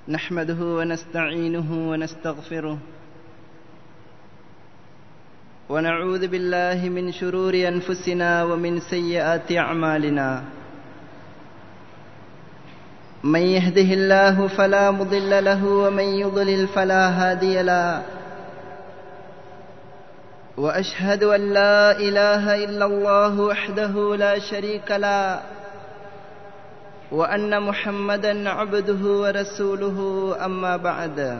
نحمده ونستعينه ونستغفره ونعوذ بالله من شرور انفسنا ومن سيئات اعمالنا من يهده الله فلا مضل له ومن يضلل فلا هادي له واشهد ان لا اله الا الله وحده لا شريك له وان محمدا عبده ورسوله اما بعد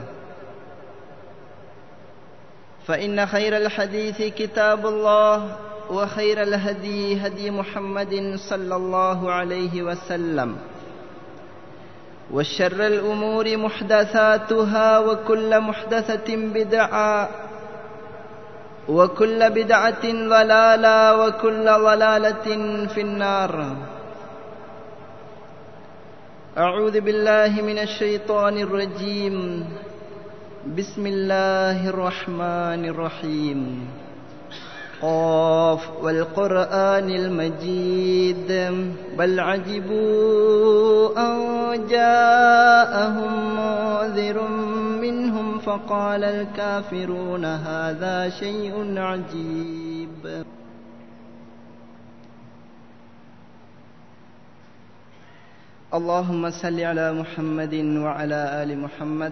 فان خير الحديث كتاب الله وخير الهدي هدي محمد صلى الله عليه وسلم وشر الامور محدثاتها وكل محدثه بدعه وكل بدعه ضلاله وكل ضلاله في النار أعوذ بالله من الشيطان الرجيم بسم الله الرحمن الرحيم قاف والقرآن المجيد بل عجبوا أن جاءهم منذر منهم فقال الكافرون هذا شيء عجيب اللهم صل على محمد وعلى ال محمد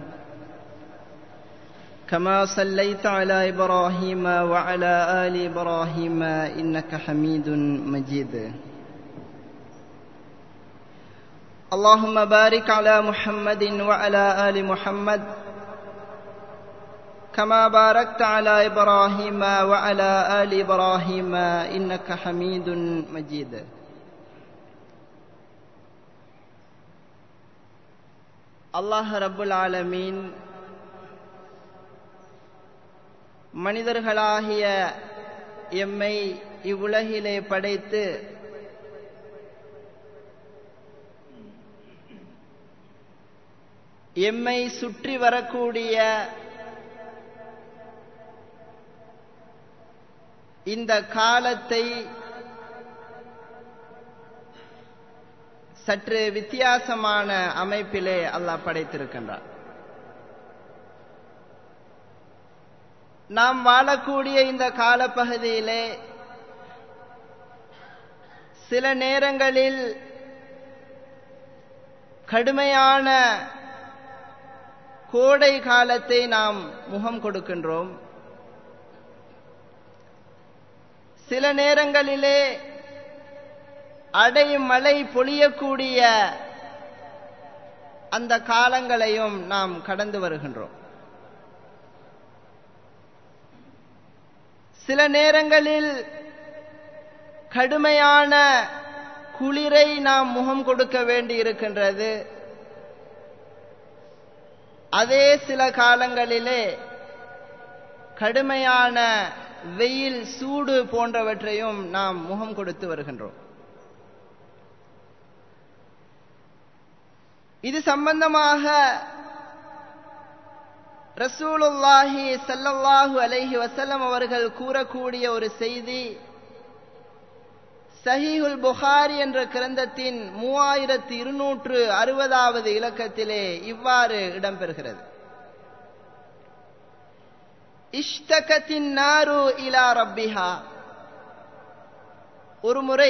كما صليت على ابراهيم وعلى ال ابراهيم انك حميد مجيد اللهم بارك على محمد وعلى ال محمد كما باركت على ابراهيم وعلى ال ابراهيم انك حميد مجيد அல்லாஹ் ரப்புல் ஆலமீன் மனிதர்களாகிய எம்மை இவ்வுலகிலே படைத்து எம்மை சுற்றி வரக்கூடிய இந்த காலத்தை சற்று வித்தியாசமான அமைப்பிலே அல்லாஹ் படைத்திருக்கின்றார் நாம் வாழக்கூடிய இந்த காலப்பகுதியிலே சில நேரங்களில் கடுமையான கோடை காலத்தை நாம் முகம் கொடுக்கின்றோம் சில நேரங்களிலே அடை மழை பொழியக்கூடிய அந்த காலங்களையும் நாம் கடந்து வருகின்றோம் சில நேரங்களில் கடுமையான குளிரை நாம் முகம் கொடுக்க வேண்டி இருக்கின்றது அதே சில காலங்களிலே கடுமையான வெயில் சூடு போன்றவற்றையும் நாம் முகம் கொடுத்து வருகின்றோம் இது சம்பந்தமாக ரசூலுல்லாஹி சல்லல்லாஹு அலைஹி வசல்லம் அவர்கள் கூறக்கூடிய ஒரு செய்தி சஹீஹுல் புகாரி என்ற கிரந்தத்தின் மூவாயிரத்தி இருநூற்று அறுபதாவது இலக்கத்திலே இவ்வாறு இடம்பெறுகிறது இஷ்டகத்தின் நாரு இலா ரப்பிஹா ஒரு முறை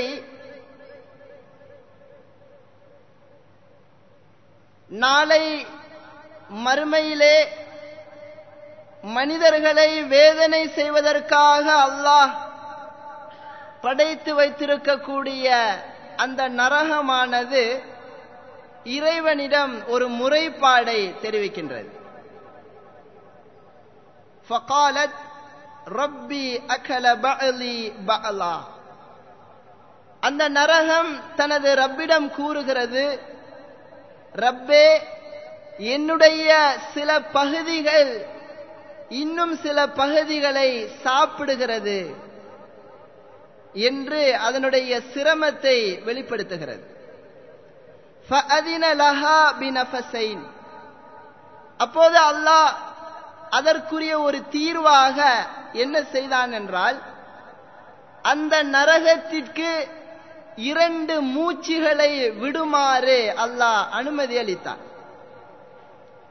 நாளை மறுமையிலே மனிதர்களை வேதனை செய்வதற்காக அல்லாஹ் படைத்து வைத்திருக்கக்கூடிய அந்த நரகமானது இறைவனிடம் ஒரு முறைப்பாடை தெரிவிக்கின்றது ஃபகாலத் ரப்பி அகல பஅலி பஅலா அந்த நரகம் தனது ரப்பிடம் கூறுகிறது ரப்பே என்னுடைய சில பகுதிகள் இன்னும் சில பகுதிகளை சாப்பிடுகிறது என்று அதனுடைய சிரமத்தை வெளிப்படுத்துகிறது அப்போது அல்லாஹ் அதற்குரிய ஒரு தீர்வாக என்ன செய்தான் என்றால் அந்த நரகத்திற்கு இரண்டு மூச்சுகளை விடுமாறு அல்லாஹ் அனுமதி அளித்தான்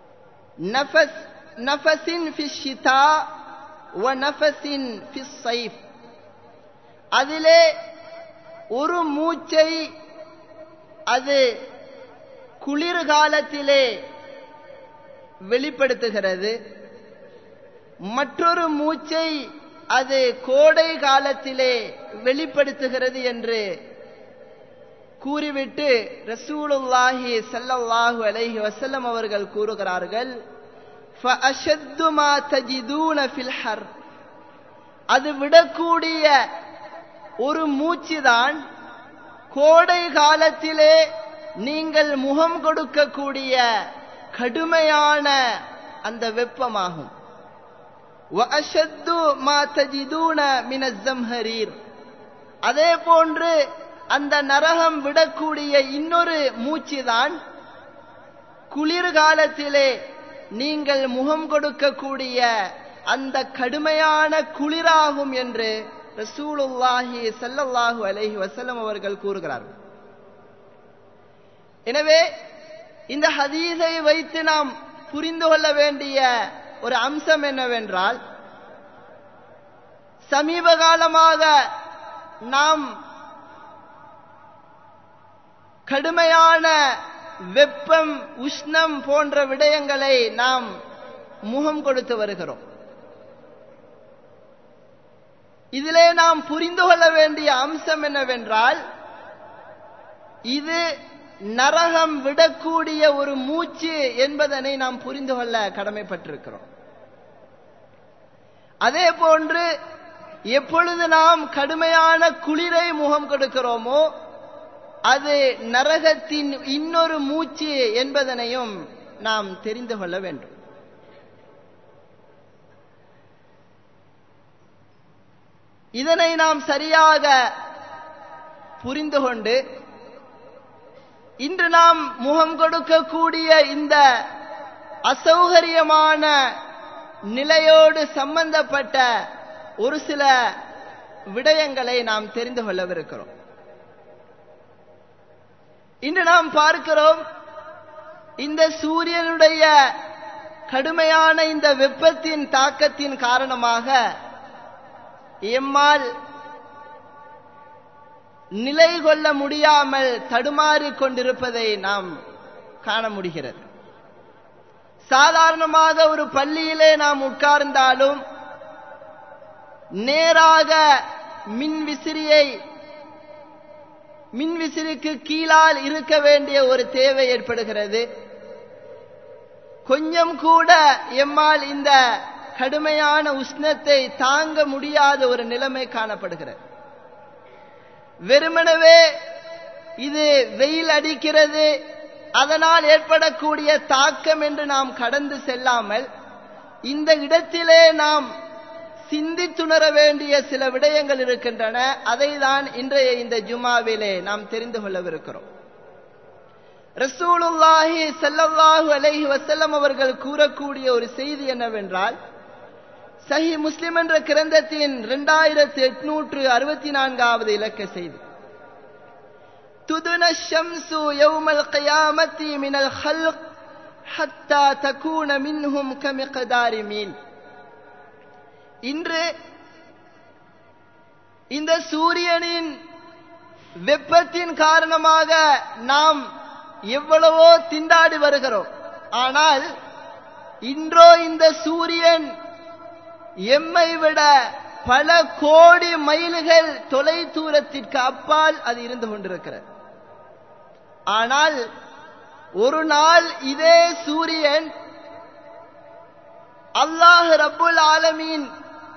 நஃபஸ் நஃபஸின் ஃபி ஷிதா வ நஃபஸின் ஃபி ஸைஃப் அதிலே ஒரு மூச்சை அது குளிர்காலத்திலே வெளிப்படுத்துகிறது மற்றொரு மூச்சை அது கோடை காலத்திலே வெளிப்படுத்துகிறது என்று கூறிவிட்டு ரசூலுல்லாஹி ஸல்லல்லாஹு அலைஹி வஸல்லம் அவர்கள் கூறுகிறார்கள் ஃபஅஷத்து மா தஜிதூன ஃபில் ஹர் அது விடக்கூடிய ஒரு மூச்சுதான் கோடை காலத்திலே நீங்கள் முகம் கொடுக்கக்கூடிய கடுமையான அந்த வெப்பமாகும் வஅஷத்து மா தஜிதூன மின ஜம்ஹரீர் அதே போன்று அந்த நரகம் விடக்கூடிய இன்னொரு மூச்சுதான் குளிர்காலத்திலே நீங்கள் முகம் கொடுக்கக்கூடிய அந்த கடுமையான குளிராகும் என்று ரசூலுல்லாஹி ஸல்லல்லாஹு அலைஹி வஸல்லம் அவர்கள் கூறுகிறார்கள் எனவே இந்த ஹதீஸை வைத்து நாம் புரிந்து கொள்ள வேண்டிய ஒரு அம்சம் என்னவென்றால் சமீப காலமாக நாம் கடுமையான வெப்பம் உஷ்ணம் போன்ற விடயங்களை நாம் முகம் கொடுத்து வருகிறோம் இதிலே நாம் புரிந்து கொள்ள வேண்டிய அம்சம் என்னவென்றால் இது நரகம் விடக்கூடிய ஒரு மூச்சு என்பதனை நாம் புரிந்து கொள்ள கடமைப்பட்டிருக்கிறோம் அதே போன்று எப்பொழுது நாம் கடுமையான குளிரை முகம் கொடுக்கிறோமோ அது நரகத்தின் இன்னொரு மூச்சு என்பதனையும் நாம் தெரிந்து கொள்ள வேண்டும் இதனை நாம் சரியாக புரிந்து கொண்டு இன்று நாம் முகம் கொடுக்கக்கூடிய இந்த அசௌகரியமான நிலையோடு சம்பந்தப்பட்ட ஒரு சில விடயங்களை நாம் தெரிந்து கொள்ளவிருக்கிறோம் இன்று நாம் பார்க்கிறோம் இந்த சூரியனுடைய கடுமையான இந்த வெப்பத்தின் தாக்கத்தின் காரணமாக எம்மால் நிலை கொள்ள முடியாமல் தடுமாறிக் கொண்டிருப்பதை நாம் காண முடிகிறது சாதாரணமாக ஒரு பள்ளியிலே நாம் உட்கார்ந்தாலும் நேராக மின் விசிறியை மின் விசிறிக்கு கீழால் இருக்க வேண்டிய ஒரு தேவை ஏற்படுகிறது கொஞ்சம் கூட எம்மால் இந்த கடுமையான உஷ்ணத்தை தாங்க முடியாத ஒரு நிலைமை காணப்படுகிறது வெறுமனவே இது வெயில் அடிக்கிறது அதனால் ஏற்படக்கூடிய தாக்கம் என்று நாம் கடந்து செல்லாமல் இந்த இடத்திலே நாம் சிந்தித்துணர வேண்டிய சில விடயங்கள் இருக்கின்றன அதை தான் இன்றைய இந்த ஜுமாவிலே நாம் தெரிந்து கொள்ளவிருக்கிறோம் ரசூலுல்லாஹி ஸல்லல்லாஹு அலைஹி வஸல்லம் அவர்கள் கூறக்கூடிய ஒரு செய்தி என்னவென்றால் சஹி முஸ்லிம் என்ற கிரந்தத்தின் இரண்டாயிரத்தி எட்நூற்று அறுபத்தி நான்காவது இலக்க செய்தி துதுன ஷம்சு யௌமல் கியாமத்தி மினல் ஹல்க் ஹத்தா தகூன மின்ஹும் கமிகதாரி மீல் இன்று இந்த சூரியனின் வெப்பத்தின் காரணமாக நாம் எவ்வளவோ திண்டாடி வருகிறோம் ஆனால் இன்றோ இந்த சூரியன் எம்மை விட பல கோடி மைல்கள் தொலை தூரத்திற்கு அப்பால் அது இருந்து கொண்டிருக்கிறது ஆனால் ஒரு நாள் இதே சூரியன் அல்லாஹ் ரப்புல் ஆலமீன்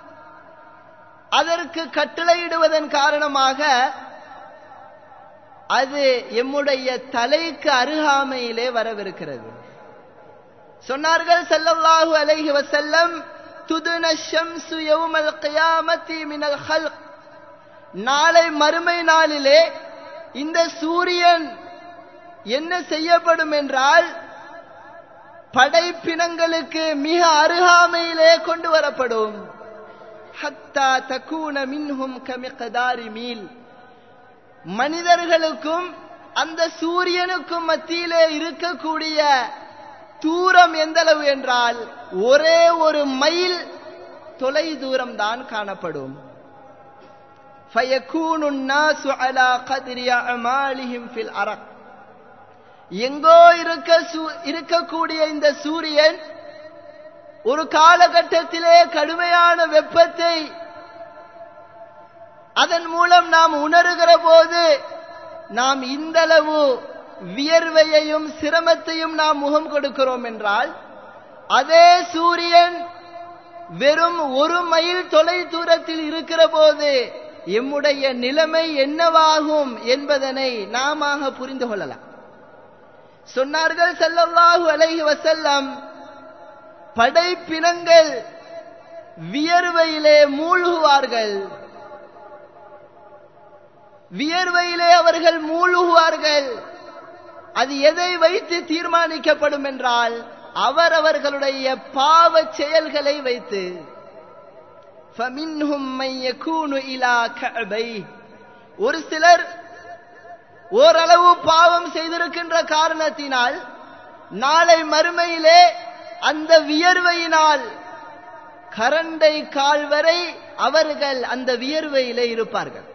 அதற்கு கட்டளையிடுவதன் காரணமாக அது எம்முடைய தலைக்கு அருகாமையிலே வரவிருக்கிறது சொன்னார்கள் ஸல்லல்லாஹு அலைஹி வஸல்லம் துதுன ஷம்சு யௌமல் கியாமத்தி மினல் ஹல்க் நாளை மறுமை நாளிலே இந்த சூரியன் என்ன செய்யப்படும் என்றால் படைப்பினங்களுக்கு மிக அருகாமையிலே கொண்டு வரப்படும் ஹத்தா தக்கூன மின்ஹும் கமிகதாரி மீல் மனிதர்களுக்கும் அந்த சூரியனுக்கும் மத்தியிலே இருக்கக்கூடிய தூரம் எந்த அளவு என்றால் ஒரே ஒரு மைல் தொலை தூரம் தான் காணப்படும் فَيَكُونُ النَّاسُ عَلَى قَدْرِ أَعْمَالِهِمْ فِي الْأَرَقِ எங்கோ இருக்க இருக்கக்கூடிய இந்த சூரியன் ஒரு காலகட்டத்திலே கடுமையான வெப்பத்தை அதன் மூலம் நாம் உணர்கிற போது நாம் இந்தளவு வியர்வையையும் சிரமத்தையும் நாம் முகம் கொடுக்கிறோம் என்றால் அதே சூரியன் வெறும் ஒரு மைல் தொலை தூரத்தில் இருக்கிற போது எம்முடைய நிலைமை என்னவாகும் என்பதனை நாம புரிந்து கொள்ளலாம் சொன்னார்கள் செல்லல்லாஹு அலைஹி வசல்லம் படைப்பினங்கள் வியர்வையிலே மூழ்குவார்கள் வியர்வையிலே அவர்கள் மூழ்குவார்கள் அது எதை வைத்து தீர்மானிக்கப்படும் என்றால் அவரவர்களுடைய பாவ செயல்களை வைத்து ஒரு சிலர் ஓரளவு பாவம் செய்திருக்கின்ற காரணத்தினால் நாளை மறுமையிலே அந்த வியர்வையினால் கரண்டை கால் வரை அவர்கள் அந்த வியர்வையிலே இருப்பார்கள்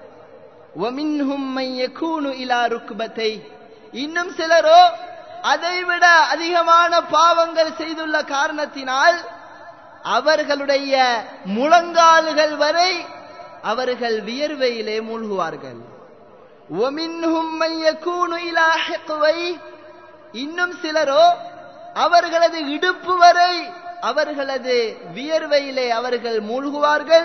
இன்னும் சிலரோ அதைவிட அதிகமான பாவங்கள் செய்துள்ள காரணத்தினால் அவர்களுடைய முழங்கால்கள் வரை அவர்கள் வியர்வையிலே மூழ்குவார்கள் இன்னும் சிலரோ அவர்களது இடுப்பு வரை அவர்களது வியர்வையிலே அவர்கள் மூழ்குவார்கள்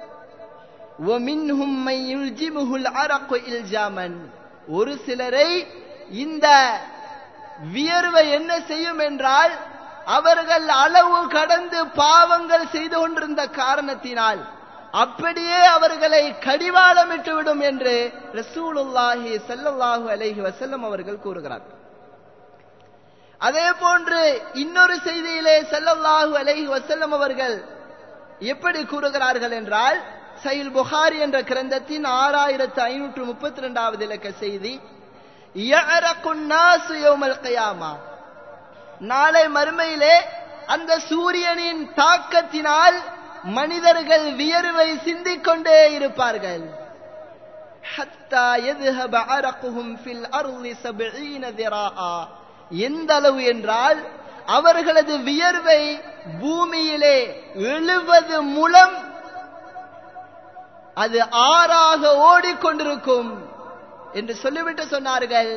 ஒரு சிலரை இந்த வியர்வை என்ன செய்யும் என்றால் அவர்கள் அளவு கடந்து பாவங்கள் செய்து கொண்டிருந்த காரணத்தினால் அப்படியே அவர்களை கடிவாளமிட்டு விடும் என்று ரசூலுல்லாஹி சல்லல்லாஹு அலைஹி வசல்லம் அவர்கள் கூறுகிறார்கள் அதே போன்று இன்னொரு செய்தியிலே சல்லல்லாஹு அலைஹி வசல்லம் அவர்கள் எப்படி கூறுகிறார்கள் என்றால் சயில் புகாரி என்ற கிரந்தத்தின் ஆறாயிரத்து ஐநூற்று முப்பத்தி ரெண்டாவது இலக்க செய்தி நாளை மறுமையிலே அந்த சூரியனின் தாக்கத்தினால் மனிதர்கள் வியர்வை சிந்திக் கொண்டே இருப்பார்கள் எந்த அளவு என்றால் அவர்களது வியர்வை பூமியிலே எழுபது முலம் அது ஆறாக ஓடிக்கொண்டிருக்கும் என்று சொல்லிவிட்டு சொன்னார்கள்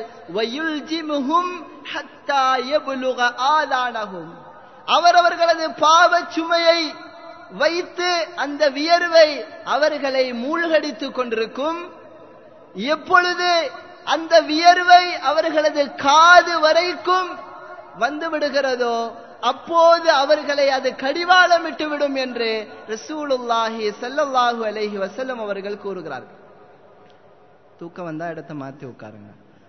அவரவர்களது பாவ சுமையை வைத்து அந்த வியர்வை அவர்களை மூழ்கடித்துக் கொண்டிருக்கும் எப்பொழுது அந்த வியர்வை அவர்களது காது வரைக்கும் வந்து விடுகிறதோ அப்போது அவர்களை அது கடிவாளமிட்டு விடும் என்று ரசூலுல்லாஹி சல்லல்லாஹு அலைஹி வசல்லம் அவர்கள் கூறுகிறார்கள் தூக்கம் வந்தா இடத்த மாத்தி உட்காருங்க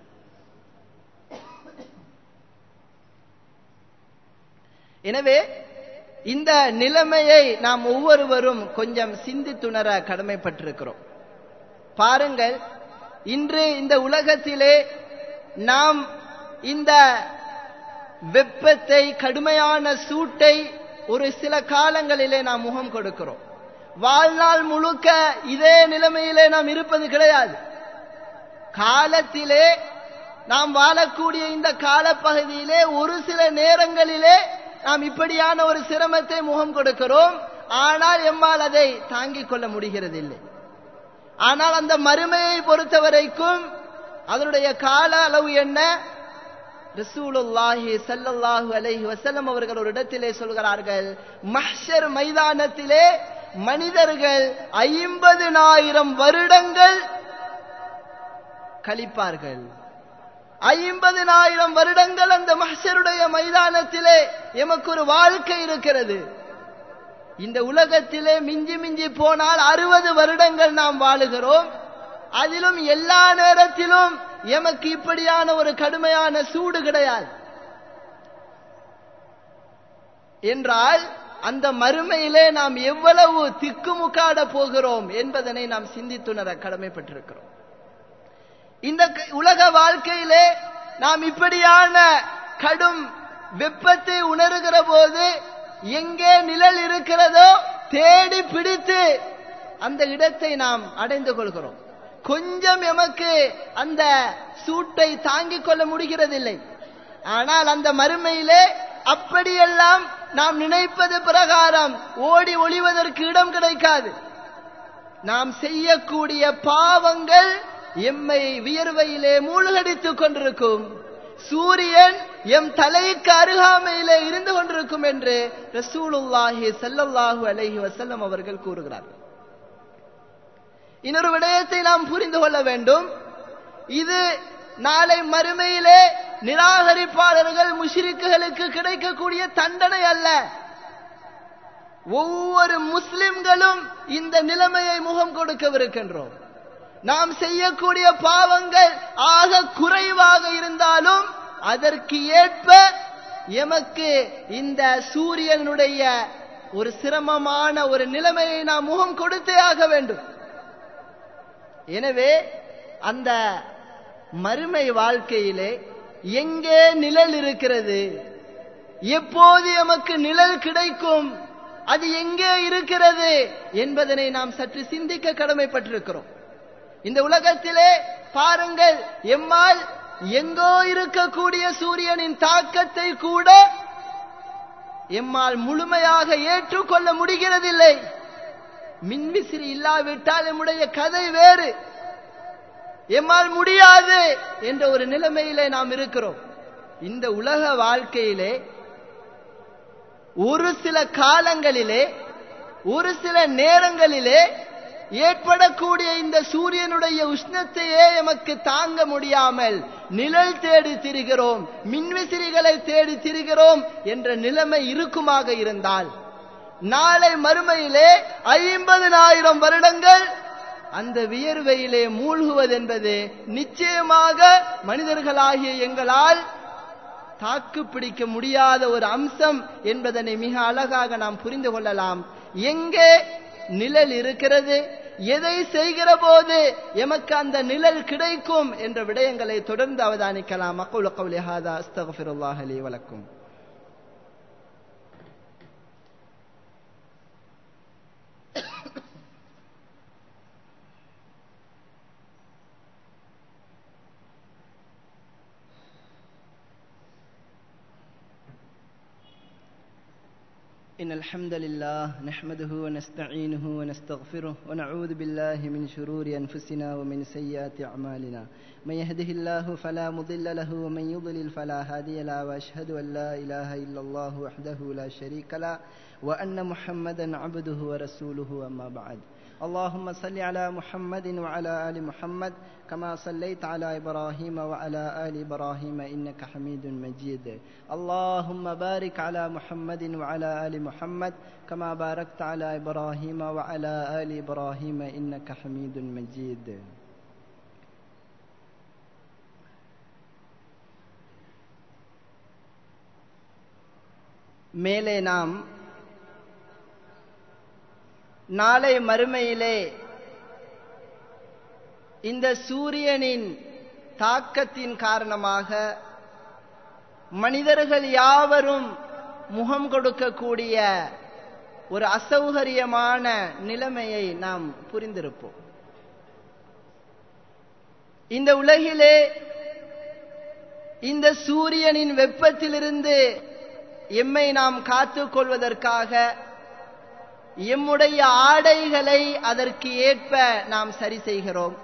எனவே இந்த நிலைமையை நாம் ஒவ்வொருவரும் கொஞ்சம் சிந்தித்துணர கடமைப்பட்டிருக்கிறோம் பாருங்கள் இன்று இந்த உலகத்திலே நாம் இந்த வெப்பத்தை கடுமையான சூட்டை ஒரு சில காலங்களிலே நாம் முகம் கொடுக்கிறோம் வாழ்நாள் முழுக்க இதே நிலைமையிலே நாம் இருப்பது கிடையாது காலத்திலே நாம் வாழக்கூடிய இந்த காலப்பகுதியிலே ஒரு சில நேரங்களிலே நாம் இப்படியான ஒரு சிரமத்தை முகம் கொடுக்கிறோம் ஆனால் எம்மால் அதை தாங்கிக் கொள்ள முடிகிறது இல்லை ஆனால் அந்த மறுமையை பொறுத்த வரைக்கும் அதனுடைய கால அளவு என்ன ரசூலுல்லாஹி சல்லல்லாஹு அலைஹி வஸல்லம் அவர்கள் ஒரு இடத்திலே சொல்கிறார்கள் மஹ்ஷர் மைதானத்திலே மனிதர்கள் ஐம்பதினாயிரம் வருடங்கள் கழிப்பார்கள் ஐம்பதினாயிரம் வருடங்கள் அந்த மஹ்ஷருடைய மைதானத்திலே எமக்கு ஒரு வாழ்க்கை இருக்கிறது இந்த உலகத்திலே மிஞ்சி மிஞ்சி போனால் அறுபது வருடங்கள் நாம் வாழுகிறோம் அதிலும் எல்லா நேரத்திலும் எமக்கு இப்படியான ஒரு கடுமையான சூடு கிடையாது என்றால் அந்த மறுமையிலே நாம் எவ்வளவு திக்குமுக்காட போகிறோம் என்பதனை நாம் சிந்தித்துணர கடமைப்பட்டிருக்கிறோம் இந்த உலக வாழ்க்கையிலே நாம் இப்படியான கடும் வெப்பத்தை உணர்கிற போது எங்கே நிழல் இருக்கிறதோ தேடி பிடித்து அந்த இடத்தை நாம் அடைந்து கொள்கிறோம் கொஞ்சம் எமக்கு அந்த சூட்டை தாங்கிக் கொள்ள முடிகிறதில்லை ஆனால் அந்த மறுமையிலே அப்படியெல்லாம் நாம் நினைப்பது பிரகாரம் ஓடி ஒளிவதற்கு இடம் கிடைக்காது நாம் செய்யக்கூடிய பாவங்கள் எம்மை வியர்வையிலே மூழ்கடித்துக் கொண்டிருக்கும் சூரியன் எம் தலைக்கு அருகாமையிலே இருந்து கொண்டிருக்கும் என்று ரசூலுல்லாஹி ஸல்லல்லாஹு அலைஹி வஸல்லம் அவர்கள் கூறுகிறார்கள் இன்னொரு விடயத்தை நாம் புரிந்து கொள்ள வேண்டும் இது நாளை மறுமையிலே நிராகரிப்பாளர்கள் முஷ்ரிக்குகளுக்கு கிடைக்கக்கூடிய தண்டனை அல்ல ஒவ்வொரு முஸ்லிம்களும் இந்த நிலைமையை முகம் கொடுக்கவிருக்கின்றோம் நாம் செய்யக்கூடிய பாவங்கள் ஆக குறைவாக இருந்தாலும் அதற்கு ஏற்ப எமக்கு இந்த சூரியனுடைய ஒரு சிரமமான ஒரு நிலைமையை நாம் முகம் கொடுத்தே ஆக வேண்டும் எனவே அந்த மறுமை வாழ்க்கையிலே எங்கே நிழல் இருக்கிறது எப்போது எமக்கு நிழல் கிடைக்கும் அது எங்கே இருக்கிறது என்பதனை நாம் சற்று சிந்திக்க கடமைப்பட்டிருக்கிறோம் இந்த உலகத்திலே பாருங்கள் எம்மால் எங்கோ இருக்கக்கூடிய சூரியனின் தாக்கத்தை கூட எம்மால் முழுமையாக ஏற்றுக்கொள்ள முடிகிறதில்லை மின்விசிறி இல்லாவிட்டால் நம்முடைய கதை வேறு எம்மால் முடியாது என்ற ஒரு நிலைமையிலே நாம் இருக்கிறோம் இந்த உலக வாழ்க்கையிலே ஒரு சில காலங்களிலே ஒரு சில நேரங்களிலே ஏற்படக்கூடிய இந்த சூரியனுடைய உஷ்ணத்தையே எமக்கு தாங்க முடியாமல் நிழல் தேடி திரிகிறோம் மின்விசிறிகளை தேடி திரிகிறோம் என்ற நிலைமை இருக்குமாக இருந்தால் நாளை மறுமையிலே ஐம்பதனாயிரம் வருடங்கள் அந்த வியர்வையிலே மூழ்குவதென்பது நிச்சயமாக மனிதர்களாகிய எங்களால் தாக்கு பிடிக்க முடியாத ஒரு அம்சம் என்பதனை மிக அழகாக நாம் புரிந்து கொள்ளலாம் எங்கே நிழல் இருக்கிறது எதை செய்கிற போது எமக்கு அந்த நிழல் கிடைக்கும் என்ற விடயங்களை தொடர்ந்து அவதானிக்கலாம் அக்குல் கவுலி ஹாதா அஸ்தகஃபிருல்லாஹ் அலி வலக்கும் إن الحمد لله نحمده ونستعينه ونستغفره ونعوذ بالله من شرور أنفسنا ومن سيئات أعمالنا من يهده الله فلا مضل له ومن يضلل فلا هادي له وأشهد أن لا إله إلا الله وحده لا شريك له وأن محمدا عبده ورسوله أما بعد اللهم صل على محمد وعلى آل محمد كما صليت على إبراهيم وعلى آل إبراهيم إنك حميد مجيد اللهم بارك على محمد وعلى آل محمد كما باركت على إبراهيم وعلى آل إبراهيم إنك حميد مجيد மேலே நாம் நாளை மறுமையிலே இந்த சூரியனின் தாக்கத்தின் காரணமாக மனிதர்கள் யாவரும் முகம் கொடுக்கக்கூடிய ஒரு அசௌகரியமான நிலைமையை நாம் புரிந்திருப்போம் இந்த உலகிலே இந்த சூரியனின் வெப்பத்திலிருந்து எம்மை நாம் காத்துக் கொள்வதற்காக எம்முடைய ஆடைகளை அதற்கு ஏற்ப நாம் சரி செய்கிறோம்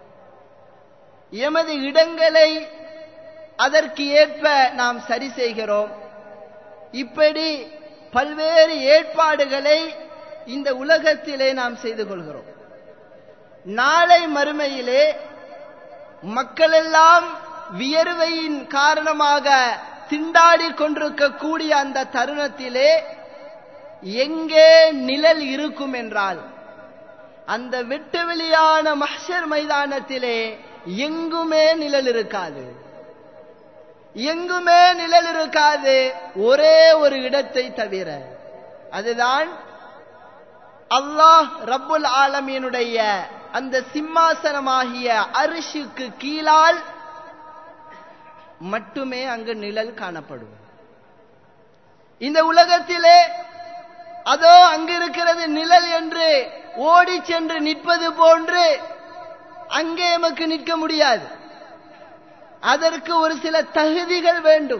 எமது இடங்களை அதற்கு ஏற்ப நாம் சரி செய்கிறோம் இப்படி பல்வேறு ஏற்பாடுகளை இந்த உலகத்திலே நாம் செய்து கொள்கிறோம் நாளை மறுமையிலே மக்களெல்லாம் வியர்வையின் காரணமாக திண்டாடி கொண்டிருக்கக்கூடிய அந்த தருணத்திலே எங்கே நிழல் இருக்கும் என்றால் அந்த வெட்டு வெளியான மஹ்ஷர் மைதானத்திலே எங்குமே நிழல் இருக்காது எங்குமே நிழல் இருக்காது ஒரே ஒரு இடத்தை தவிர அதுதான் அல்லாஹ் ரப்புல் ஆலமீனுடைய அந்த சிம்மாசனமாகிய அரிசிக்கு கீழால் மட்டுமே அங்கு நிழல் காணப்படும் இந்த உலகத்திலே அதோ அங்கு இருக்கிறது நிழல் என்று ஓடி சென்று நிற்பது போன்று அங்கே எமக்கு நிற்க முடியாது அதற்கு ஒரு சில தகுதிகள் வேண்டும்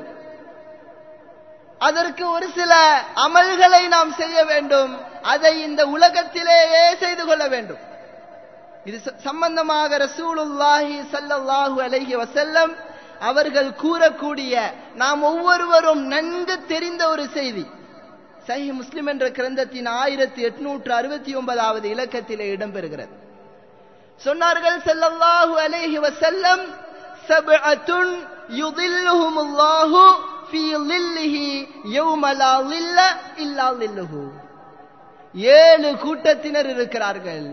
அதற்கு ஒரு சில அமல்களை நாம் செய்ய வேண்டும் அதை இந்த உலகத்திலேயே செய்து கொள்ள வேண்டும் இது சம்பந்தமாக ரசூலுல்லாஹி சல்லல்லாஹு அலைஹி வசல்லம் அவர்கள் கூறக்கூடிய நாம் ஒவ்வொருவரும் நன்கு தெரிந்த ஒரு செய்தி சஹி முஸ்லிம் என்ற கிரந்தத்தின் ஆயிரத்தி எட்நூற்று அறுபத்தி ஒன்பதாவது இலக்கத்திலே இடம்பெறுகிறது சொன்னார்கள் செல்லல்லாஹு அலைஹி வசல்லம் சப்அத்துன் யுதில்லுஹுமுல்லாஹு ஃபீ லில்லிஹி யௌம லா லில்ல இல்லா லில்லுஹு ஏழு கூட்டத்தினர் இருக்கிறார்கள்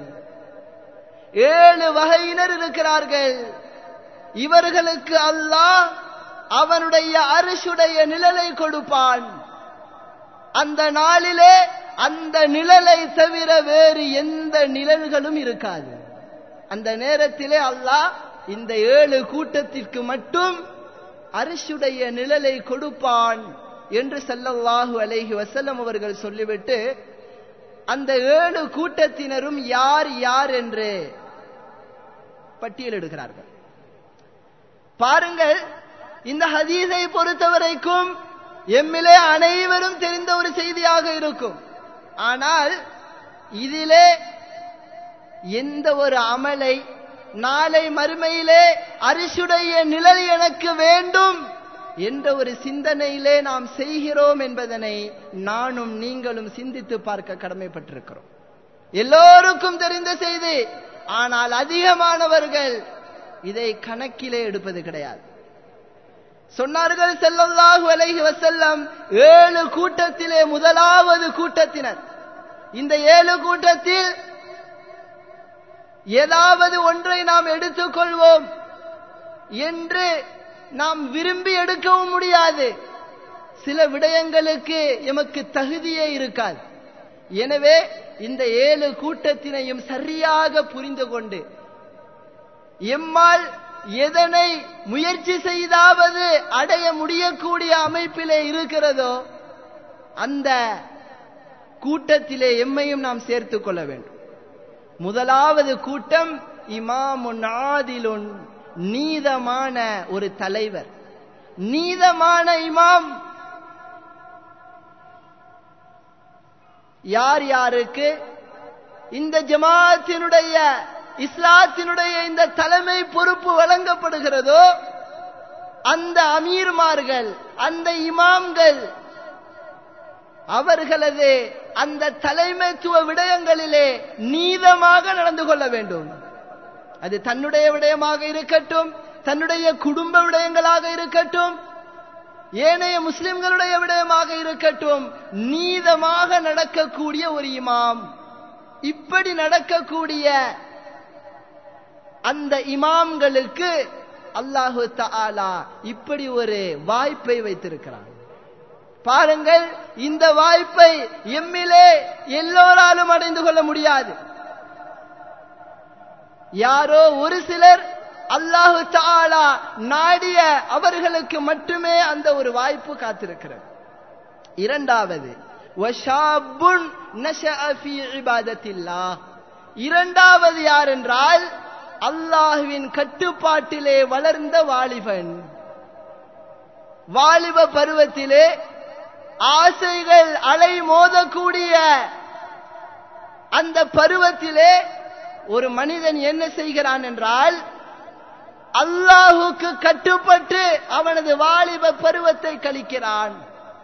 ஏழு வகையினர் இருக்கிறார்கள் இவர்களுக்கு அல்லாஹ் அவனுடைய அரிசுடைய நிழலை கொடுப்பான் அந்த நாளிலே அந்த நிழலை தவிர வேறு எந்த நிழல்களும் இருக்காது அந்த நேரத்திலே அல்லாஹ் இந்த ஏழு கூட்டத்திற்கு மட்டும் அரிசுடைய நிழலை கொடுப்பான் என்று சல்லல்லாஹு அலைஹி வசல்லம் அவர்கள் சொல்லிவிட்டு அந்த ஏழு கூட்டத்தினரும் யார் யார் என்று பட்டியலிடுகிறார்கள் பாருங்கள் இந்த ஹதீஸை பொறுத்தவரைக்கும் எம்மிலே அனைவரும் தெரிந்த ஒரு செய்தியாக இருக்கும் ஆனால் இதிலே எந்த ஒரு அமலை நாளை மறுமையிலே அரிசுடைய நிழல் எனக்கு வேண்டும் என்ற ஒரு சிந்தனையிலே நாம் செய்கிறோம் என்பதனை நானும் நீங்களும் சிந்தித்து பார்க்க கடமைப்பட்டிருக்கிறோம் எல்லோருக்கும் தெரிந்த செய்தி ஆனால் அதிகமானவர்கள் இதை கணக்கிலே எடுப்பது கிடையாது சொன்னார்கள் செல்லல்லாஹு அலைஹி வசல்லம் ஏழு கூட்டத்திலே முதலாவது கூட்டத்தினர் இந்த ஏழு கூட்டத்தில் ஏதாவது ஒன்றை நாம் எடுத்துக்கொள்வோம் என்று நாம் விரும்பி எடுக்கவும் முடியாது சில விடயங்களுக்கு எமக்கு தகுதியே இருக்காது எனவே இந்த ஏழு கூட்டத்தினையும் சரியாக புரிந்து கொண்டு எம்மால் எதனை முயற்சி செய்தாவது அடைய முடியக்கூடிய அமைப்பிலே இருக்கிறதோ அந்த கூட்டத்திலே எம்மையும் நாம் சேர்த்துக் கொள்ள வேண்டும் முதலாவது கூட்டம் இமாமுன் ஆதிலுன் நீதமான ஒரு தலைவர் நீதமான இமாம் யார் யாருக்கு இந்த ஜமாத்தினுடைய இஸ்லாத்தினுடைய இந்த தலைமை பொறுப்பு வழங்கப்படுகிறதோ அந்த அமீர்மார்கள் அந்த இமாம்கள் அவர்களது அந்த தலைமைத்துவ விடயங்களிலே நீதமாக நடந்து கொள்ள வேண்டும் அது தன்னுடைய விடயமாக இருக்கட்டும் தன்னுடைய குடும்ப விடயங்களாக இருக்கட்டும் ஏனைய முஸ்லிம்களுடைய விடயமாக இருக்கட்டும் நீதமாக நடக்கக்கூடிய ஒரு இமாம் இப்படி நடக்கக்கூடிய அந்த இமாம்களுக்கு அல்லாஹு தாலா இப்படி ஒரு வாய்ப்பை வைத்திருக்கிறான் பாருங்கள் இந்த வாய்ப்பை எம்மிலே எல்லோராலும் அடைந்து கொள்ள முடியாது யாரோ ஒரு சிலர் அல்லாஹு தாலா நாடிய அவர்களுக்கு மட்டுமே அந்த ஒரு வாய்ப்பு காத்திருக்கிறது இரண்டாவது இரண்டாவது யார் என்றால் அல்லாஹுவின் கட்டுப்பாட்டிலே வளர்ந்த வாலிபன் வாலிப பருவத்திலே ஆசைகள் அலை மோதக்கூடிய அந்த பருவத்திலே ஒரு மனிதன் என்ன செய்கிறான் என்றால் அல்லாஹுக்கு கட்டுப்பட்டு அவனது வாலிப பருவத்தை கழிக்கிறான்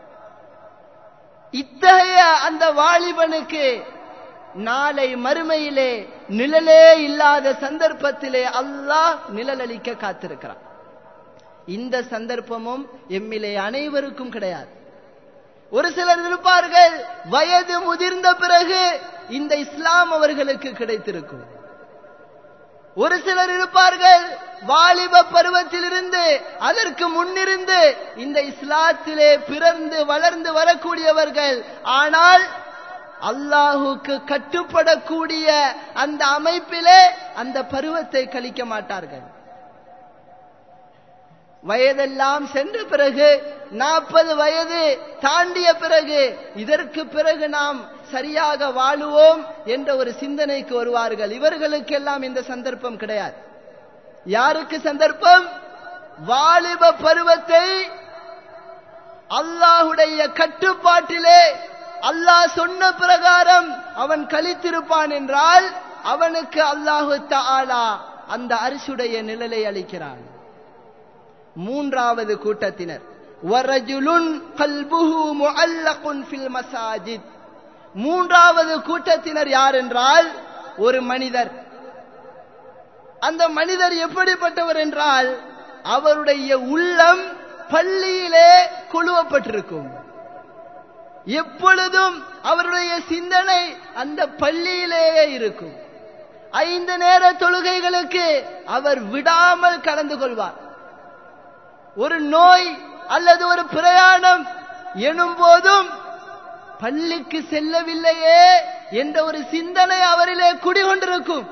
இத்தகைய அந்த வாலிபனுக்கு நாளை மறுமையிலே நிழலே இல்லாத சந்தர்ப்பத்திலே அல்லாஹ் நிழலளிக்க காத்திருக்கிறான் இந்த சந்தர்ப்பமும் எம்மிலே அனைவருக்கும் கிடையாது ஒரு சிலர் இருப்பார்கள் வயது முதிர்ந்த பிறகு இந்த இஸ்லாம் அவர்களுக்கு கிடைத்திருக்கும் ஒரு சிலர் இருப்பார்கள் வாலிப பருவத்திலிருந்து அதற்கு முன்னிருந்து இந்த இஸ்லாத்திலே பிறந்து வளர்ந்து வரக்கூடியவர்கள் ஆனால் அல்லாஹுக்கு கட்டுப்படக்கூடிய அந்த அமைப்பிலே அந்த பருவத்தை கழிக்க மாட்டார்கள் வயதெல்லாம் சென்ற பிறகு நாற்பது வயது தாண்டிய பிறகு இதற்கு பிறகு நாம் சரியாக வாழுவோம் என்ற ஒரு சிந்தனைக்கு வருவார்கள் இவர்களுக்கெல்லாம் இந்த சந்தர்ப்பம் கிடையாது யாருக்கு சந்தர்ப்பம் வாலிப பருவத்தை அல்லாஹுடைய கட்டுப்பாட்டிலே அல்லாஹ் சொன்ன பிரகாரம் அவன் கழித்திருப்பான் என்றால் அவனுக்கு அல்லாஹு தாலா அந்த அரிசுடைய நிழலை அளிக்கிறான் மூன்றாவது கூட்டத்தினர் வரஜுலுன் கல்புஹு முஅல்லகுன் ஃபில் மசாஜித் மூன்றாவது கூட்டத்தினர் யார் என்றால் ஒரு மனிதர் அந்த மனிதர் எப்படிப்பட்டவர் என்றால் அவருடைய உள்ளம் பள்ளியிலே கொழுவப்பட்டிருக்கும் எப்பொழுதும் அவருடைய சிந்தனை அந்த பள்ளியிலேயே இருக்கும் ஐந்து நேர தொழுகைகளுக்கு அவர் விடாமல் கலந்து கொள்வார் ஒரு நோய் அல்லது ஒரு பிரயாணம் எனும் போதும் பள்ளிக்கு செல்லவில்லையே என்ற ஒரு சிந்தனை அவரிலே குடிகொண்டிருக்கும்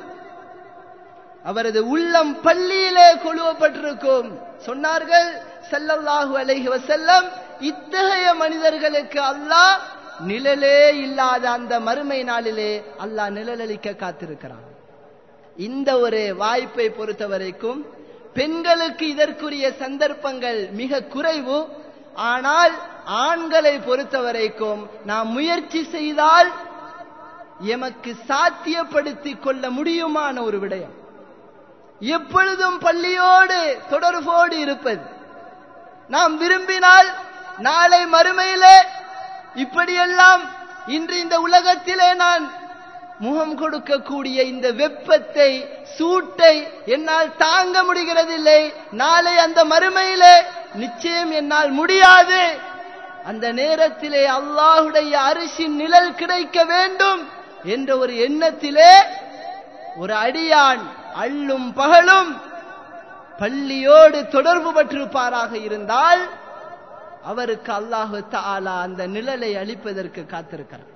அவரது உள்ளம் பள்ளியிலே கொழுவப்பட்டிருக்கும் சொன்னார்கள் செல்லல்லாஹு அலைஹி வசல்லம் இத்தகைய மனிதர்களுக்கு அல்லாஹ் நிழலே இல்லாத அந்த மறுமை நாளிலே அல்லாஹ் நிழலளிக்க காத்திருக்கிறான் இந்த ஒரு வாய்ப்பை பொறுத்த வரைக்கும் பெண்களுக்கு இதற்குரிய சந்தர்ப்பங்கள் மிக குறைவு ஆனால் ஆண்களை பொறுத்த வரைக்கும் நாம் முயற்சி செய்தால் எமக்கு சாத்தியப்படுத்திக் கொள்ள முடியுமான ஒரு விடயம் எப்பொழுதும் பள்ளியோடு தொடர்போடு இருப்பது நாம் விரும்பினால் நாளை மறுமையிலே இப்படியெல்லாம் இன்று இந்த உலகத்திலே நான் முகம் கொடுக்கக்கூடிய இந்த வெப்பத்தை சூட்டை என்னால் தாங்க முடிகிறதில்லை நாளை அந்த மறுமையிலே நிச்சயம் என்னால் முடியாது அந்த நேரத்திலே அல்லாஹுடைய அரிசின் நிழல் கிடைக்க வேண்டும் என்ற ஒரு எண்ணத்திலே ஒரு அடியான் அள்ளும் பகலும் பள்ளியோடு தொடர்பு பட்டிருப்பாராக இருந்தால் அவருக்கு அல்லாஹு தாலா அந்த நிழலை அளிப்பதற்கு காத்திருக்கிறார்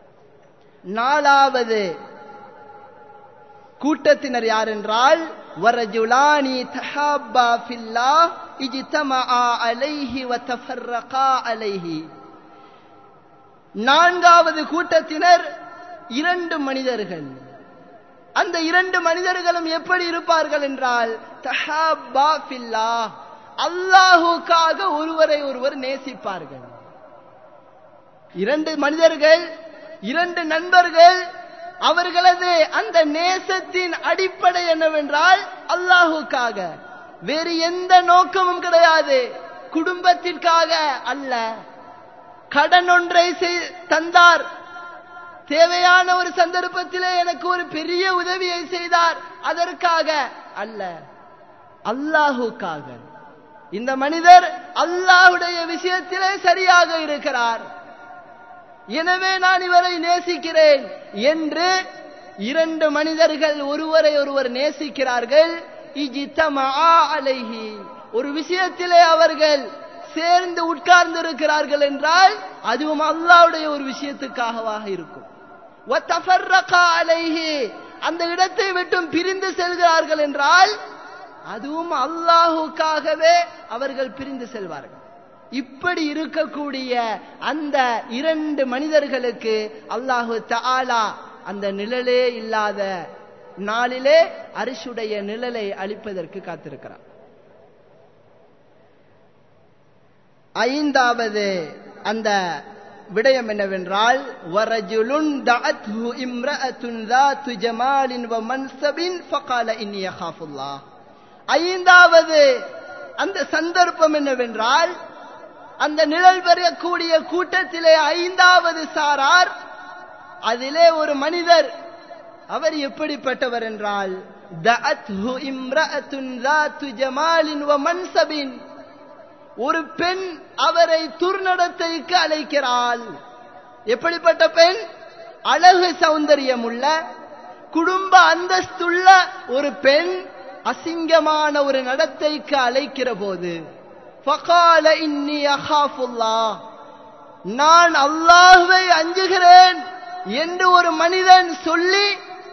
நாலாவது கூட்டத்தினர் யார் என்றால் வரஜுலானி தஹாப்பா ஃபில்லா இஜ்தமஆ அலைஹி வ தஃபர்ரகா அலைஹி நான்காவது கூட்டத்தினர் இரண்டு மனிதர்கள் அந்த இரண்டு மனிதர்களும் எப்படி இருப்பார்கள் என்றால் தஹாப்பா ஃபில்லா அல்லாஹுக்காக ஒருவரை ஒருவர் நேசிப்பார்கள் இரண்டு மனிதர்கள் இரண்டு நண்பர்கள் அவர்களது அந்த நேசத்தின் அடிப்படை என்னவென்றால் அல்லாஹுக்காக வேறு எந்த நோக்கமும் கிடையாது குடும்பத்திற்காக அல்ல கடன் ஒன்றை தந்தார் தேவையான ஒரு சந்தர்ப்பத்திலே எனக்கு ஒரு பெரிய உதவியை செய்தார் அதற்காக அல்ல அல்லாஹுக்காக இந்த மனிதர் அல்லாஹுடைய விஷயத்திலே சரியாக இருக்கிறார் எனவே நான் இவரை நேசிக்கிறேன் என்று இரண்டு மனிதர்கள் ஒருவரை ஒருவர் நேசிக்கிறார்கள் அலைஹி ஒரு விஷயத்திலே அவர்கள் சேர்ந்து உட்கார்ந்து இருக்கிறார்கள் என்றால் அதுவும் அல்லாவுடைய ஒரு விஷயத்துக்காகவாக இருக்கும் அலைஹி அந்த இடத்தை விட்டும் பிரிந்து செல்கிறார்கள் என்றால் அதுவும் அல்லாஹுக்காகவே அவர்கள் பிரிந்து செல்வார்கள் இப்படி இருக்கக்கூடிய அந்த இரண்டு மனிதர்களுக்கு அல்லாஹு தாலா அந்த நிழலே இல்லாத நாளிலே அரிசுடைய நிழலை அளிப்பதற்கு காத்திருக்கிறார் ஐந்தாவது அந்த விடயம் என்னவென்றால் வரஜுலுன் தஅத்ஹு இம்ரஅத்துன் ذات جمال ومنصب فقال اني اخاف الله ஐந்தாவது அந்த சந்தர்ப்பம் என்னவென்றால் அந்த நிழல் பெறக்கூடிய கூட்டத்திலே ஐந்தாவது சாரார் அதிலே ஒரு மனிதர் அவர் எப்படிப்பட்டவர் என்றால் தஅத்ஹு இம்ரஅத்துன் ذات جمال ومنصب ஒரு பெண் அவரை துர்நடத்தைக்கு அழைக்கிறாள் எப்படிப்பட்ட பெண் அழகு சௌந்தரியம் உள்ள குடும்ப அந்தஸ்துள்ள ஒரு பெண் அசிங்கமான ஒரு நடத்தைக்கு அழைக்கிற போது ஃபகால இன்னி அஹாஃபுல்லா நான் அல்லாஹுவை அஞ்சுகிறேன் என்று ஒரு மனிதன் சொல்லி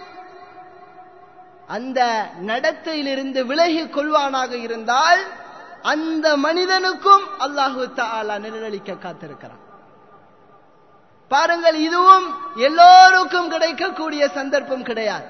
அந்த நடத்தையிலிருந்து விலகிக் கொள்வானாக இருந்தால் அந்த மனிதனுக்கும் அல்லாஹு தாலா நிழலளிக்க காத்திருக்கிறான் பாருங்கள் இதுவும் எல்லோருக்கும் கிடைக்கக்கூடிய சந்தர்ப்பம் கிடையாது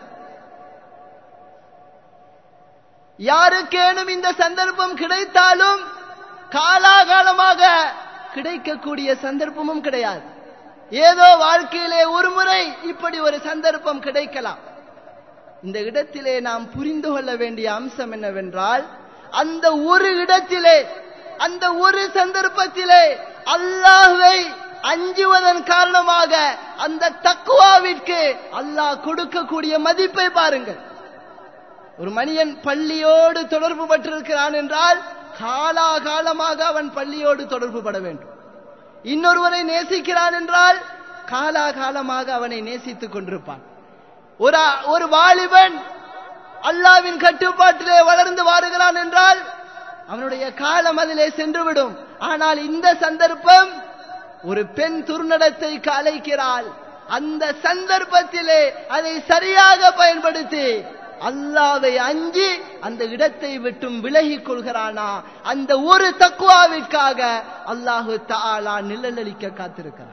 யாருக்கேனும் இந்த சந்தர்ப்பம் கிடைத்தாலும் காலாகாலமாக கிடைக்கக்கூடிய சந்தர்ப்பமும் கிடையாது ஏதோ வாழ்க்கையிலே ஒரு முறை இப்படி ஒரு சந்தர்ப்பம் கிடைக்கலாம் இந்த இடத்திலே நாம் புரிந்து கொள்ள வேண்டிய அம்சம் என்னவென்றால் அந்த ஒரு இடத்திலே அந்த ஒரு சந்தர்ப்பத்திலே அல்லாஹ்வை அஞ்சுவதன் காரணமாக அந்த தக்குவாவிற்கு அல்லாஹ் கொடுக்கக்கூடிய மதிப்பை பாருங்கள் ஒரு மனிதன் பள்ளியோடு தொடர்பு பட்டிருக்கிறான் என்றால் காலாகாலமாக அவன் பள்ளியோடு தொடர்பு பட வேண்டும் இன்னொருவரை நேசிக்கிறான் என்றால் காலாகாலமாக அவனை நேசித்துக் கொண்டிருப்பான் ஒரு ஒரு வாலிபன் அல்லாவின் கட்டுப்பாட்டிலே வளர்ந்து வாருகிறான் என்றால் அவனுடைய காலம் அதிலே சென்றுவிடும் ஆனால் இந்த சந்தர்ப்பம் ஒரு பெண் துர்நடத்தை அழைக்கிறாள் அந்த சந்தர்ப்பத்திலே அதை சரியாக பயன்படுத்தி அல்லாவை அஞ்சி அந்த இடத்தை விட்டும் விலகிக் கொள்கிறானா அந்த ஒரு தக்குவாவிற்காக அல்லாஹு தாலா நிழலளிக்க காத்திருக்கிறான்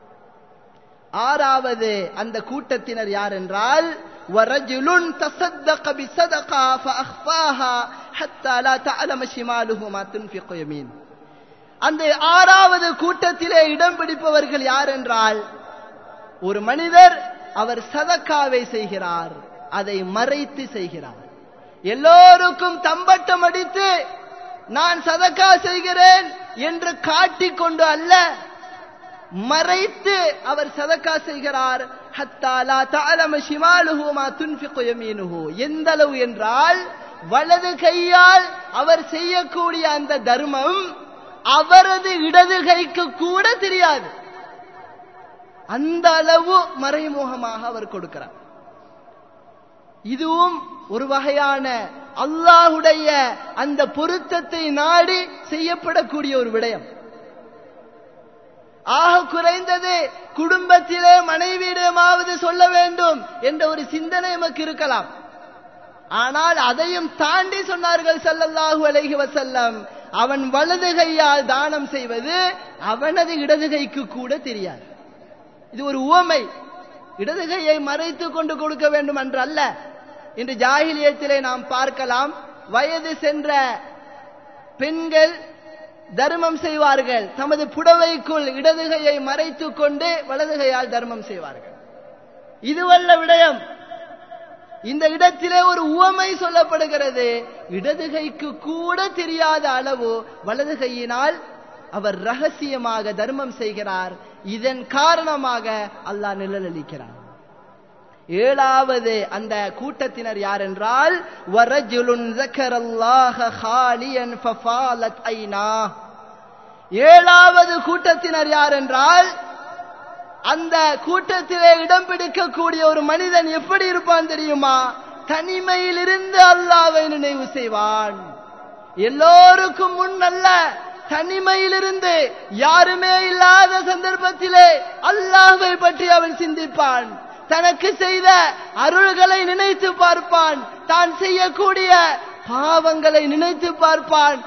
ஆறாவது அந்த கூட்டத்தினர் யார் என்றால் ورجل تصدق بصدقة فأخفاها حتى لا تعلم شماله ما تنفق يمين அந்த ஆறாவது கூட்டத்திலே இடம் பிடிப்பவர்கள் யார் என்றால் ஒரு மனிதர் அவர் சதக்காவை செய்கிறார் அதை மறைத்து செய்கிறார் எல்லோருக்கும் தம்பட்டம் அடித்து நான் சதக்கா செய்கிறேன் என்று காட்டிக்கொண்டு அல்ல மறைத்து அவர் சதக்கா செய்கிறார் ஹத்தாலா தாலம ஷிமாலுஹுமா துன்ஃபிகு யமீனுஹு எந்த அளவு என்றால் வலது கையால் அவர் செய்யக்கூடிய அந்த தர்மம் அவரது இடது கைக்கு கூட தெரியாது அந்த அளவு மறைமுகமாக அவர் கொடுக்கிறார் இதுவும் ஒரு வகையான அல்லாஹுடைய அந்த பொருத்தத்தை நாடி செய்யப்படக்கூடிய ஒரு விடயம் ஆக குறைந்தது குடும்பத்திலே மனைவியிடமாவது சொல்ல வேண்டும் என்ற ஒரு சிந்தனை நமக்கு இருக்கலாம் ஆனால் அதையும் தாண்டி சொன்னார்கள் சல்லல்லாஹு அலைஹி வசல்லம் அவன் வலது கையால் தானம் செய்வது அவனது இடது கைக்கு கூட தெரியாது இது ஒரு உவமை இடது கையை மறைத்து கொண்டு கொடுக்க வேண்டும் என்று அல்ல இன்று ஜாகிலியத்திலே நாம் பார்க்கலாம் வயது சென்ற பெண்கள் தர்மம் செய்வார்கள் தமது புடவைக்குள் இடதுகையை மறைத்துக் கொண்டு வலதுகையால் தர்மம் செய்வார்கள் இதுவல்ல விடயம் இந்த இடத்திலே ஒரு உவமை சொல்லப்படுகிறது இடதுகைக்கு கூட தெரியாத அளவு வலதுகையினால் அவர் ரகசியமாக தர்மம் செய்கிறார் இதன் காரணமாக அல்லாஹ் நிழலளிக்கிறார் ஏழாவது அந்த கூட்டத்தினர் யார் என்றால் வரஜுலுன் ذكرல்லாஹ خاليا ففالت عيناه ஏழாவது கூட்டத்தினர் யார் என்றால் அந்த கூட்டத்திலே இடம் பிடிக்கக்கூடிய ஒரு மனிதன் எப்படி இருப்பான் தெரியுமா தனிமையில் இருந்து அல்லாவை நினைவு செய்வான் எல்லோருக்கும் முன் அல்ல தனிமையிலிருந்து யாருமே இல்லாத சந்தர்ப்பத்திலே அல்லாஹை பற்றி அவன் சிந்திப்பான் தனக்கு செய்த அருள்களை நினைத்து பார்ப்பான் தான் செய்யக்கூடிய பாவங்களை நினைத்து பார்ப்பான்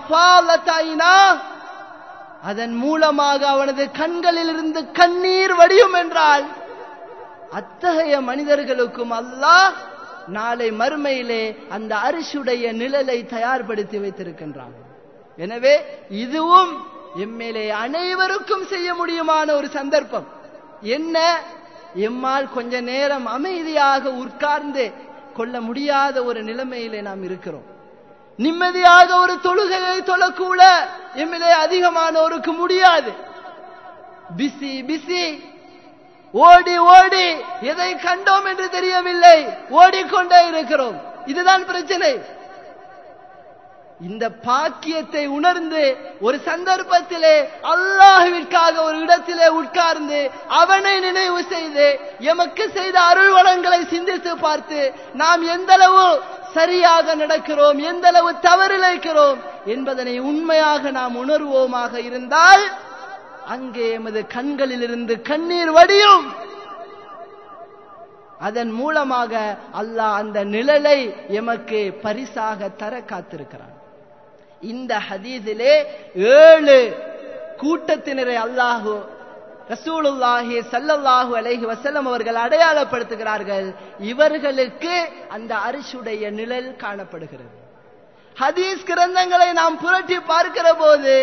அதன் மூலமாக அவனது கண்களில் இருந்து கண்ணீர் வடியும் என்றால் அத்தகைய மனிதர்களுக்கும் அல்லாஹ் நாளை மறுமையிலே அந்த அரிசுடைய நிழலை தயார்படுத்தி வைத்திருக்கின்றான் எனவே இதுவும் எம்மேலே அனைவருக்கும் செய்ய முடியுமான ஒரு சந்தர்ப்பம் என்ன எம்மால் கொஞ்ச நேரம் அமைதியாக உட்கார்ந்து கொள்ள முடியாத ஒரு நிலைமையிலே நாம் இருக்கிறோம் நிம்மதியாக ஒரு தொழுகையை தொழக்கூட எம்மிலே அதிகமானோருக்கு முடியாது பிசி பிசி ஓடி ஓடி எதை கண்டோம் என்று தெரியவில்லை ஓடிக்கொண்டே இருக்கிறோம் இதுதான் பிரச்சனை இந்த பாக்கியத்தை உணர்ந்து ஒரு சந்தர்ப்பத்திலே அல்லாஹுவிற்காக ஒரு இடத்திலே உட்கார்ந்து அவனை நினைவு செய்து எமக்கு செய்த அருள் வளங்களை சிந்தித்து பார்த்து நாம் எந்த அளவு சரியாக நடக்கிறோம் எந்த அளவு தவறிழைக்கிறோம் என்பதனை உண்மையாக நாம் உணர்வோமாக இருந்தால் அங்கே எமது கண்களில் இருந்து கண்ணீர் வடியும் அதன் மூலமாக அல்லாஹ் அந்த நிழலை எமக்கு பரிசாக தர காத்திருக்கிறான் இந்த ஹதீஸிலே ஏழு கூட்டத்தினரை அல்லாஹு ரசூலுல்லாஹி சல்லல்லாஹு அலைஹி வஸல்லம் அவர்கள் அடையாளப்படுத்துகிறார்கள் இவர்களுக்கு அந்த அரிசுடைய நிழல் காணப்படுகிறது ஹதீஸ் கிரந்தங்களை நாம் புரட்டி பார்க்கிற போது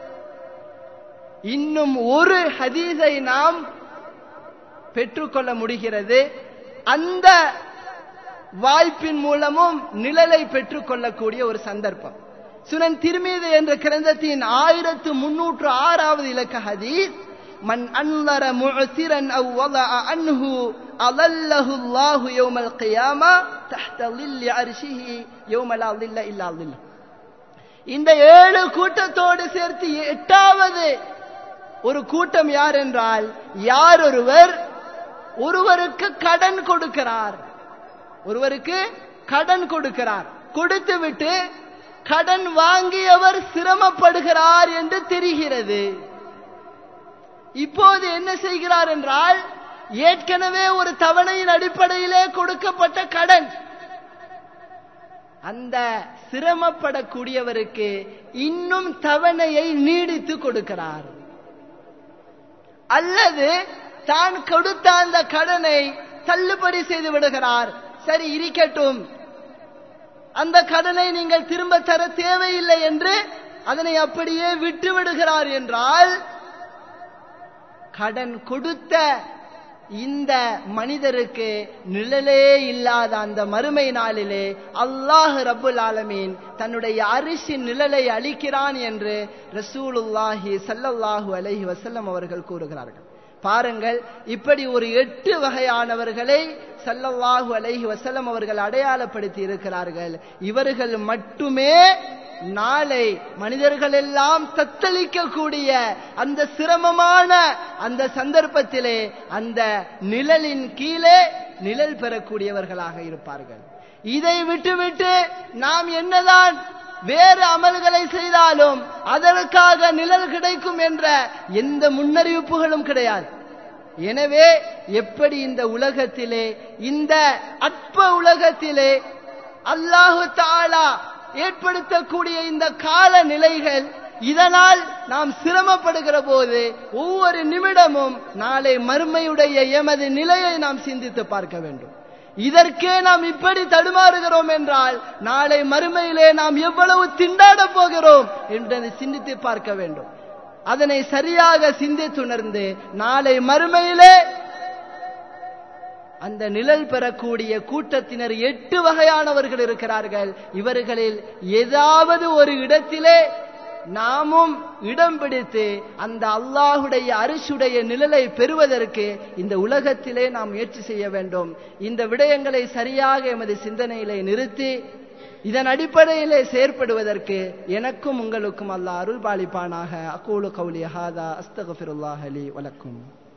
இன்னும் ஒரு ஹதீஸை நாம் பெற்றுக்கொள்ள முடிகிறது அந்த வாய்ப்பின் மூலமும் நிழலை பெற்றுக்கொள்ளக்கூடிய ஒரு சந்தர்ப்பம் சுனன் திருமீது என்ற கிரந்தத்தின் ஆயிரத்து முன்னூற்று ஆறாவது இலக்க ஹதீஸ் மன் அன்லர முஅசிரன் அவ் வதஅ அன்ஹு அலல்லஹு அல்லாஹு யௌமல் கியாமா தஹ்த லில்லி அர்ஷிஹி யௌம லா லில்ல இல்லா லில்ல இந்த ஏழு கூட்டத்தோடு சேர்த்து எட்டாவது ஒரு கூட்டம் யார் என்றால் யார் ஒருவர் ஒருவருக்கு கடன் கொடுக்கிறார் ஒருவருக்கு கடன் கொடுக்கிறார் கொடுத்து விட்டு கடன் வாங்கியவர் சிரமப்படுகிறார் என்று தெரிகிறது இப்போது என்ன செய்கிறார் என்றால் ஏற்கனவே ஒரு தவணையின் அடிப்படையிலே கொடுக்கப்பட்ட கடன் அந்த சிரமப்படக்கூடியவருக்கு இன்னும் தவணையை நீடித்து கொடுக்கிறார் அல்லது தான் கொடுத்த அந்த கடனை தள்ளுபடி செய்து விடுகிறார் சரி இருக்கட்டும் அந்த கடனை நீங்கள் திரும்ப தர தேவையில்லை என்று அதனை அப்படியே விட்டு விடுகிறார் என்றால் கடன் கொடுத்த இந்த மனிதருக்கு நிழலே இல்லாத அந்த மறுமை நாளிலே அல்லாஹ் ரபுல் ஆலமீன் தன்னுடைய அரிசின் நிழலை அளிக்கிறான் என்று ரசூலுல்லாஹி சல்லல்லாஹு அலைஹி வசல்லம் அவர்கள் கூறுகிறார்கள் பாருங்கள் இப்படி ஒரு எட்டு வகையானவர்களை சல்லல்லாஹு அலைஹி வசல்லம் அவர்கள் அடையாளப்படுத்தி இருக்கிறார்கள் இவர்கள் மட்டுமே நாளை மனிதர்கள் எல்லாம் தத்தளிக்கக்கூடிய அந்த சிரமமான அந்த சந்தர்ப்பத்திலே அந்த நிழலின் கீழே நிழல் பெறக்கூடியவர்களாக இருப்பார்கள் இதை விட்டுவிட்டு நாம் என்னதான் வேறு அமல்களை செய்தாலும் அதற்காக நிழல் கிடைக்கும் என்ற எந்த முன்னறிவிப்புகளும் கிடையாது எனவே எப்படி இந்த உலகத்திலே இந்த அற்ப உலகத்திலே அல்லாஹு தாலா ஏற்படுத்தக்கூடிய இந்த கால நிலைகள் இதனால் நாம் சிரமப்படுகிற போது ஒவ்வொரு நிமிடமும் நாளை மறுமையுடைய எமது நிலையை நாம் சிந்தித்து பார்க்க வேண்டும் இதற்கே நாம் இப்படி தடுமாறுகிறோம் என்றால் நாளை மறுமையிலே நாம் எவ்வளவு திண்டாட போகிறோம் என்பதை சிந்தித்து பார்க்க வேண்டும் அதனை சரியாக சிந்தித்துணர்ந்து நாளை மறுமையிலே அந்த நிழல் பெறக்கூடிய கூட்டத்தினர் எட்டு வகையானவர்கள் இருக்கிறார்கள் இவர்களில் ஏதாவது ஒரு இடத்திலே நாமும் இடம் பிடித்து அந்த அல்லாஹுடைய அரிசுடைய நிழலை பெறுவதற்கு இந்த உலகத்திலே நாம் முயற்சி செய்ய வேண்டும் இந்த விடயங்களை சரியாக எமது சிந்தனையிலே நிறுத்தி இதன் அடிப்படையிலே செயற்படுவதற்கு எனக்கும் உங்களுக்கும் அல்லாஹ் அருள் பாலிப்பானாக அக்கூலு கௌலி ஹாதா அஸ்தகஃபிருல்லாஹ் அலி வலக்கும்